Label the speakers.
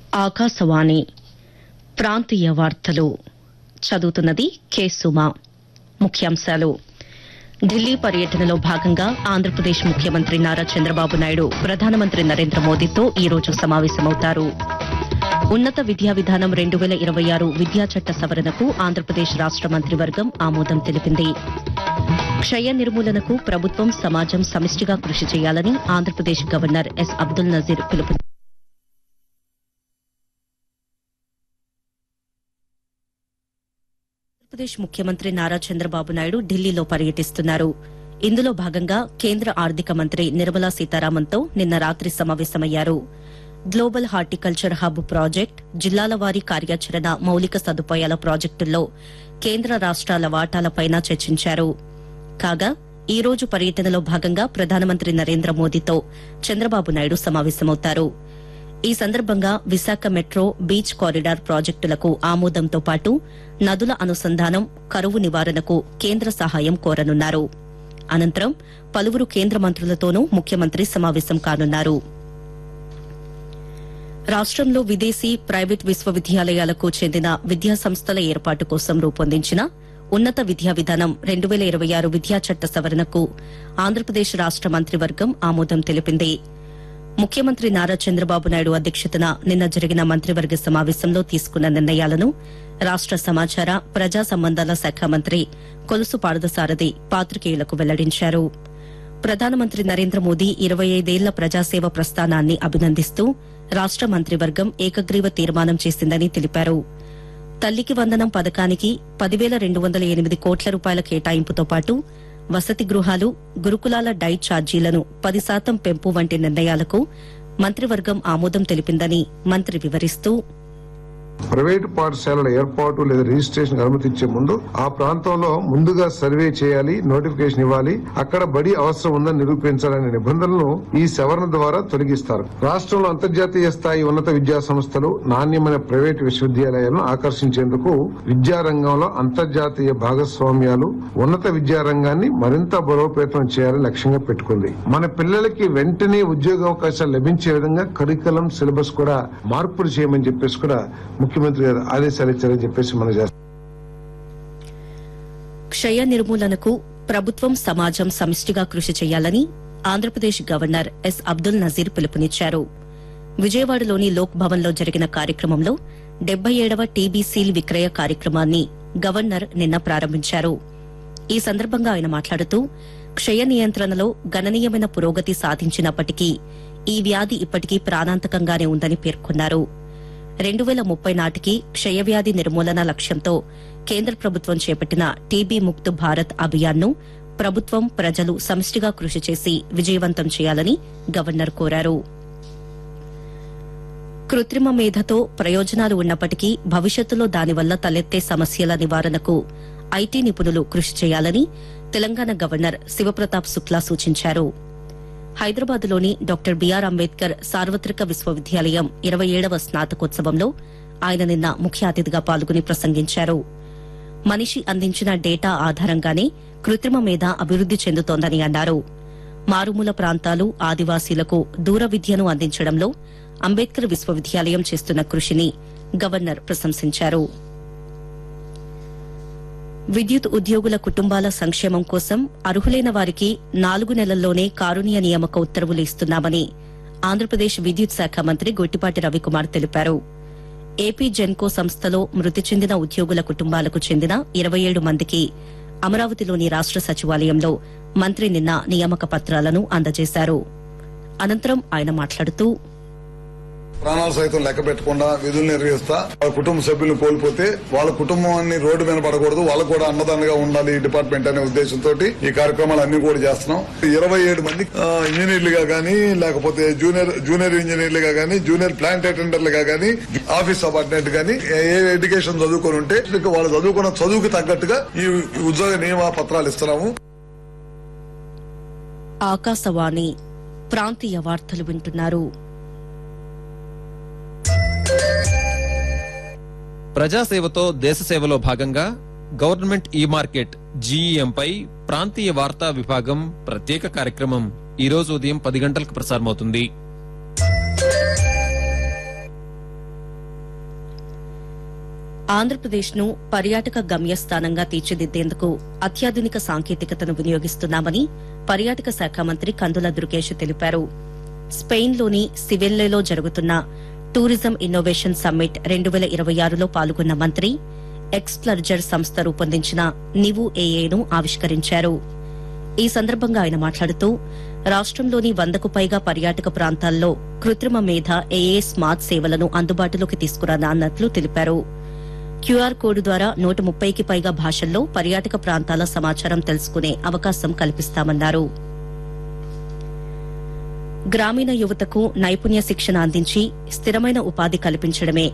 Speaker 1: ఆకాశవాణి ప్రాంతీయ వార్తలు చదువుతున్నది కె సుమా ముఖ్యాంశాలు ఢిల్లీ పర్యటనలో భాగంగా ఆంధ్రప్రదేశ్ ముఖ్యమంత్రి నారా చంద్రబాబు నాయుడు ప్రధానమంత్రి నరేంద్ర మోదీతో ఈ రోజు సమావేశమవుతారు ఉన్నత విద్యా విధానం రెండు వేల ఇరవై ఆరు విద్యా చట్ట సవరణకు ఆంధ్రప్రదేశ్ రాష్ట మంత్రివర్గం ఆమోదం తెలిపింది క్షయ నిర్మూలనకు ప్రభుత్వం సమాజం సమిష్టిగా కృషి చేయాలని ఆంధ్రప్రదేశ్ గవర్నర్ ఎస్ అబ్దుల్ నజీర్ పిలుపు ఆంధ్రప్రదేశ్ ముఖ్యమంత్రి నారా చంద్రబాబు నాయుడు ఢిల్లీలో పర్యటిస్తున్నారు ఇందులో భాగంగా కేంద్ర ఆర్థిక మంత్రి నిర్మలా సీతారామన్తో నిన్న రాత్రి సమావేశమయ్యారు గ్లోబల్ హార్టికల్చర్ హబ్ ప్రాజెక్ట్ జిల్లాల వారీ కార్యాచరణ మౌలిక సదుపాయాల ప్రాజెక్టుల్లో కేంద్ర రాష్ట్రాల వాటాలపైన చర్చించారు కాగా ఈ రోజు పర్యటనలో భాగంగా ప్రధానమంత్రి నరేంద్ర మోదీతో చంద్రబాబు నాయుడు సమావేశమవుతారు ఈ సందర్భంగా విశాఖ మెట్రో బీచ్ కారిడార్ ప్రాజెక్టులకు ఆమోదంతో పాటు నదుల అనుసంధానం కరువు నివారణకు కేంద్ర సహాయం కోరనున్నారు అనంతరం పలువురు కేంద్ర మంత్రులతోనూ ముఖ్యమంత్రి సమావేశం కానున్నారు రాష్టంలో విదేశీ ప్రైవేట్ విశ్వవిద్యాలయాలకు చెందిన విద్యా సంస్థల ఏర్పాటు కోసం రూపొందించిన ఉన్నత విద్యా విధానం రెండు వేల ఇరవై ఆరు విద్యా చట్ట సవరణకు ఆంధ్రప్రదేశ్ రాష్ట మంత్రివర్గం ఆమోదం తెలిపింది ముఖ్యమంత్రి నారా చంద్రబాబు నాయుడు అధ్యక్షతన నిన్న జరిగిన మంత్రివర్గ సమావేశంలో తీసుకున్న నిర్ణయాలను రాష్ట సమాచార ప్రజా సంబంధాల శాఖ మంత్రి కొలుసు పారదసారథి పాత్రికేయులకు వెల్లడించారు ప్రధానమంత్రి నరేంద్ర మోదీ ఇరవై ఐదేళ్ల ప్రజాసేవ ప్రస్థానాన్ని అభినందిస్తూ రాష్ట మంత్రివర్గం ఏకగ్రీవ తీర్మానం చేసిందని తెలిపారు తల్లికి వందనం పథకానికి పదివేల రెండు వందల ఎనిమిది కోట్ల రూపాయల కేటాయింపుతో పాటు వసతి గృహాలు గురుకులాల డైట్ ఛార్జీలను పది శాతం పెంపు వంటి నిర్ణయాలకు మంత్రివర్గం ఆమోదం తెలిపిందని మంత్రి వివరిస్తూ
Speaker 2: ప్రైవేటు పాఠశాలల ఏర్పాటు లేదా రిజిస్ట్రేషన్ అనుమతించే ముందు ఆ ప్రాంతంలో ముందుగా సర్వే చేయాలి నోటిఫికేషన్ ఇవ్వాలి అక్కడ బడి అవసరం ఉందని నిరూపించాలనే నిబంధనలను ఈ సవరణ ద్వారా తొలగిస్తారు రాష్ట్రంలో అంతర్జాతీయ స్థాయి ఉన్నత విద్యా సంస్థలు నాణ్యమైన ప్రైవేటు విశ్వవిద్యాలయాలను ఆకర్షించేందుకు విద్యారంగంలో అంతర్జాతీయ భాగస్వామ్యాలు ఉన్నత విద్యారంగాన్ని మరింత బలోపేతం చేయాలని లక్ష్యంగా పెట్టుకుంది మన పిల్లలకి వెంటనే ఉద్యోగ అవకాశాలు లభించే విధంగా కరికులం సిలబస్ కూడా మార్పులు చేయమని చెప్పేసి కూడా ముఖ్యమంత్రి గారు ఆదేశాలు ఇచ్చారని చెప్పేసి మనం చేస్తాం
Speaker 1: క్షయ నిర్మూలనకు ప్రభుత్వం సమాజం సమిష్టిగా కృషి చేయాలని ఆంధ్రప్రదేశ్ గవర్నర్ ఎస్ అబ్దుల్ నజీర్ పిలుపునిచ్చారు విజయవాడలోని లోక్ భవన్లో జరిగిన కార్యక్రమంలో డెబ్బై ఏడవ టీబీ సీల్ విక్రయ కార్యక్రమాన్ని గవర్నర్ నిన్న ప్రారంభించారు ఈ సందర్భంగా ఆయన మాట్లాడుతూ క్షయ నియంత్రణలో గణనీయమైన పురోగతి సాధించినప్పటికీ ఈ వ్యాధి ఇప్పటికీ ప్రాణాంతకంగానే ఉందని పేర్కొన్నారు రెండు వేల ముప్పై నాటికి క్షయవ్యాధి నిర్మూలన లక్ష్యంతో కేంద్ర ప్రభుత్వం చేపట్టిన టీబీ ముక్త్ భారత్ అభియాన్ను ప్రభుత్వం ప్రజలు సమిష్టిగా కృషి చేసి విజయవంతం చేయాలని గవర్నర్ కోరారు కృత్రిమ మేధతో ప్రయోజనాలు ఉన్నప్పటికీ భవిష్యత్తులో దానివల్ల తలెత్తే సమస్యల నివారణకు ఐటీ నిపుణులు కృషి చేయాలని తెలంగాణ గవర్నర్ శివప్రతాప్ శుక్లా సూచించారు హైదరాబాద్లోని డాక్టర్ బీఆర్ అంబేద్కర్ సార్వత్రిక విశ్వవిద్యాలయం ఇరవై ఏడవ స్నాతకోత్సవంలో ఆయన నిన్న ముఖ్య అతిథిగా పాల్గొని ప్రసంగించారు మనిషి అందించిన డేటా ఆధారంగానే కృత్రిమ మేధ అభివృద్ది చెందుతోందని అన్నారు మారుమూల ప్రాంతాలు ఆదివాసీలకు దూర విద్యను అందించడంలో అంబేద్కర్ విశ్వవిద్యాలయం చేస్తున్న కృషిని గవర్నర్ ప్రశంసించారు విద్యుత్ ఉద్యోగుల కుటుంబాల సంక్షేమం కోసం అర్హులైన వారికి నాలుగు నెలల్లోనే కారుణ్య నియామక ఉత్తర్వులు ఇస్తున్నామని ఆంధ్రప్రదేశ్ విద్యుత్ శాఖ మంత్రి గొట్టిపాటి రవికుమార్ తెలిపారు ఏపీ జెన్కో సంస్థలో మృతి చెందిన ఉద్యోగుల కుటుంబాలకు చెందిన ఇరవై ఏడు మందికి అమరావతిలోని రాష్ట సచివాలయంలో మంత్రి నిన్న నియామక పత్రాలను అందజేశారు అనంతరం ఆయన మాట్లాడుతూ
Speaker 3: ప్రాణాలు సైతం లెక్క పెట్టకుండా విధులు నిర్వహిస్తా వాళ్ళ కుటుంబ సభ్యులను కోల్పోతే వాళ్ళ కుటుంబాన్ని రోడ్డు మీద పడకూడదు వాళ్ళకు కూడా అన్నదానంగా ఉండాలి ఈ డిపార్ట్మెంట్ అనే ఉద్దేశంతో ఈ కార్యక్రమాలు అన్ని కూడా చేస్తున్నాం ఇరవై ఏడు మంది ఆ, ఇంజనీర్లుగా గానీ లేకపోతే జూనియర్ జూనియర్ ఇంజనీర్లుగా గానీ జూనియర్ ప్లాంట్ అటెండర్లుగా గానీ ఆఫీస్ సబార్డినేట్ గానీ ఏ ఏ ఎడ్యుకేషన్ చదువుకొని ఉంటే ఇక వాళ్ళు చదువుకున్న చదువుకి తగ్గట్టుగా ఈ ఈ ఉద్యోగ నియమ పత్రాలు ఇస్తున్నాము
Speaker 1: ఆకాశవాణి ప్రాంతీయ వార్తలు వింటున్నారు
Speaker 4: ప్రజాసేవతో దేశసేవలో భాగంగా గవర్నమెంట్ ఈ మార్కెట్ జీఈఎంపై ప్రాంతీయ వార్తా విభాగం ప్రత్యేక కార్యక్రమం ఈ రోజు ఉదయం పది గంటలకు ప్రసారమవుతుంది
Speaker 1: ఆంధ్రప్రదేశ్ను పర్యాటక గమ్యస్థానంగా తీర్చిదిద్దేందుకు అత్యాధునిక సాంకేతికతను వినియోగిస్తున్నామని పర్యాటక శాఖ మంత్రి కందుల దుర్గేష్ తెలిపారు స్పెయిన్లోని సివెల్లేలో జరుగుతున్న టూరిజం ఇన్నోవేషన్ సమ్మిట్ రెండు వేల ఇరవై ఆరులో పాల్గొన్న మంత్రి ఎక్స్ప్లర్జర్ సంస్థ రూపొందించిన నివు ఏఏను ఆవిష్కరించారు ఈ సందర్భంగా ఆయన మాట్లాడుతూ రాష్టంలోని వందకు పైగా పర్యాటక ప్రాంతాల్లో కృత్రిమ మేధ ఏఏ స్మార్ట్ సేవలను అందుబాటులోకి తీసుకురానున్నట్లు తెలిపారు క్యూఆర్ కోడ్ ద్వారా నూట ముప్పైకి పైగా భాషల్లో పర్యాటక ప్రాంతాల సమాచారం తెలుసుకునే అవకాశం కల్పిస్తామన్నారు గ్రామీణ యువతకు నైపుణ్య శిక్షణ అందించి స్థిరమైన ఉపాధి కల్పించడమే